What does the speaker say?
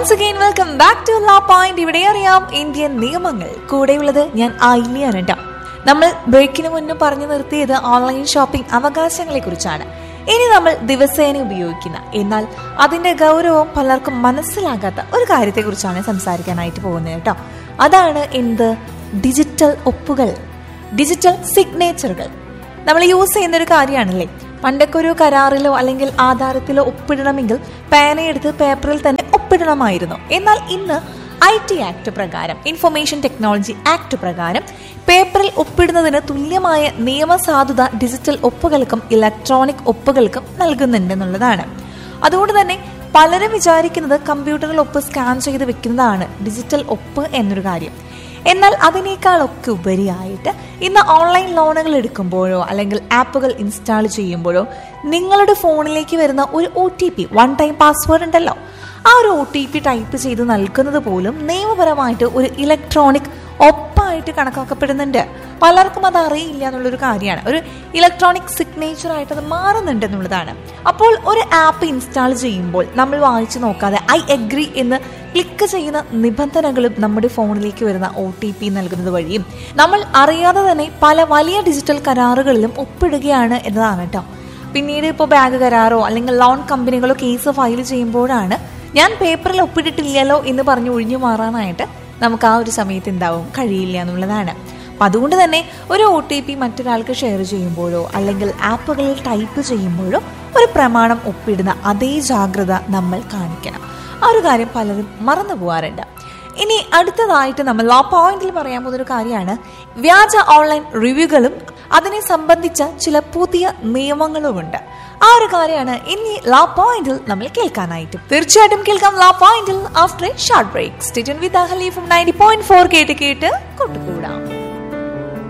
once again welcome back to la point ഇവിടെ അറിയാം Indian നിയമങ്ങൾ കൂടെയുള്ളത് ഞാൻ ആയില്യാണ് കേട്ടോ നമ്മൾ ബ്രേക്കിന് മുന്നേ പറഞ്ഞു നിർത്തിയത് ഓൺലൈൻ ഷോപ്പിംഗ് അവകാശങ്ങളെ കുറിച്ചാണ് ഇനി നമ്മൾ ദിവസേന ഉപയോഗിക്കുന്ന എന്നാൽ അതിന്റെ ഗൗരവം പലർക്കും മനസ്സിലാകാത്ത ഒരു കാര്യത്തെക്കുറിച്ചാണ് സംസാരിക്കാനായിട്ട് പോകുന്നത് കേട്ടോ അതാണ് എന്ത് ഡിജിറ്റൽ ഒപ്പുകൾ ഡിജിറ്റൽ സിഗ്നേച്ചറുകൾ നമ്മൾ യൂസ് ചെയ്യുന്ന ഒരു കാര്യമാണല്ലേ പണ്ടൊക്കെ ഒരു കരാറിലോ അല്ലെങ്കിൽ ആധാരത്തിലോ ഒപ്പിടണമെങ്കിൽ പേനയെടുത്ത് പേപ്പറിൽ തന്നെ ഒപ്പിടണമായിരുന്നു എന്നാൽ ഇന്ന് ഐ ടി ആക്ട് പ്രകാരം ഇൻഫർമേഷൻ ടെക്നോളജി ആക്ട് പ്രകാരം പേപ്പറിൽ ഒപ്പിടുന്നതിന് തുല്യമായ നിയമസാധുത ഡിജിറ്റൽ ഒപ്പുകൾക്കും ഇലക്ട്രോണിക് ഒപ്പുകൾക്കും നൽകുന്നുണ്ടെന്നുള്ളതാണ് അതുകൊണ്ട് തന്നെ പലരും വിചാരിക്കുന്നത് കമ്പ്യൂട്ടറിൽ ഒപ്പ് സ്കാൻ ചെയ്ത് വെക്കുന്നതാണ് ഡിജിറ്റൽ ഒപ്പ് എന്നൊരു കാര്യം എന്നാൽ അതിനേക്കാളൊക്കെ ഉപരിയായിട്ട് ഇന്ന് ഓൺലൈൻ ലോണുകൾ എടുക്കുമ്പോഴോ അല്ലെങ്കിൽ ആപ്പുകൾ ഇൻസ്റ്റാൾ ചെയ്യുമ്പോഴോ നിങ്ങളുടെ ഫോണിലേക്ക് വരുന്ന ഒരു O T P one time password ഉണ്ടല്ലോ ആ ഒരു ഒ ടി പി ടൈപ്പ് ചെയ്ത് നൽകുന്നത് പോലും നിയമപരമായിട്ട് ഒരു ഇലക്ട്രോണിക് ഒപ്പായിട്ട് കണക്കാക്കപ്പെടുന്നുണ്ട് പലർക്കും അത് അറിയില്ല എന്നുള്ളൊരു കാര്യമാണ് ഒരു ഇലക്ട്രോണിക് സിഗ്നേച്ചർ ആയിട്ട് അത് മാറുന്നുണ്ട് എന്നുള്ളതാണ് അപ്പോൾ ഒരു ആപ്പ് ഇൻസ്റ്റാൾ ചെയ്യുമ്പോൾ നമ്മൾ വായിച്ചു നോക്കാതെ ഐ അഗ്രി എന്ന് ക്ലിക്ക് ചെയ്യുന്ന നിബന്ധനകളും നമ്മുടെ ഫോണിലേക്ക് വരുന്ന ഒ ടി പി നൽകുന്നത് വഴിയും നമ്മൾ അറിയാതെ തന്നെ പല വലിയ ഡിജിറ്റൽ കരാറുകളിലും ഒപ്പിടുകയാണ് എന്നതാണ് കേട്ടോ പിന്നീട് ഇപ്പോൾ ബാഗ് കരാറോ അല്ലെങ്കിൽ ലോൺ കമ്പനികളോ കേസ് ഫയൽ ചെയ്യുമ്പോഴാണ് ഞാൻ പേപ്പറിൽ ഒപ്പിട്ടിട്ടില്ലല്ലോ എന്ന് പറഞ്ഞ് ഒഴിഞ്ഞു മാറാനായിട്ട് നമുക്ക് ആ ഒരു സമയത്ത് എന്താവും കഴിയില്ല എന്നുള്ളതാണ് അപ്പം അതുകൊണ്ട് തന്നെ ഒരു ഒ ടി പി മറ്റൊരാൾക്ക് ഷെയർ ചെയ്യുമ്പോഴോ അല്ലെങ്കിൽ ആപ്പുകളിൽ ടൈപ്പ് ചെയ്യുമ്പോഴോ ഒരു പ്രമാണം ഒപ്പിടുന്ന അതേ ജാഗ്രത നമ്മൾ കാണിക്കണം ആ ഒരു കാര്യം പലരും മറന്നു പോകാറുണ്ട് ഇനി അടുത്തതായിട്ട് നമ്മൾ ലോ പോയിന്റിൽ പറയാൻ പോകുന്ന ഒരു കാര്യമാണ് വ്യാജ ഓൺലൈൻ റിവ്യൂകളും അതിനെ സംബന്ധിച്ച ചില പുതിയ നിയമങ്ങളുമുണ്ട് ആ ഒരു കാര്യമാണ് ഇനി ലാ പോയിന്റിൽ നമ്മൾ കേൾക്കാനായിട്ടും തീർച്ചയായിട്ടും കേൾക്കാം ലാ പോയിന്റിൽ after a short break stay with Ahali from ninety point four കേട്ട് കേട്ട് കൊണ്ടുകൂടാം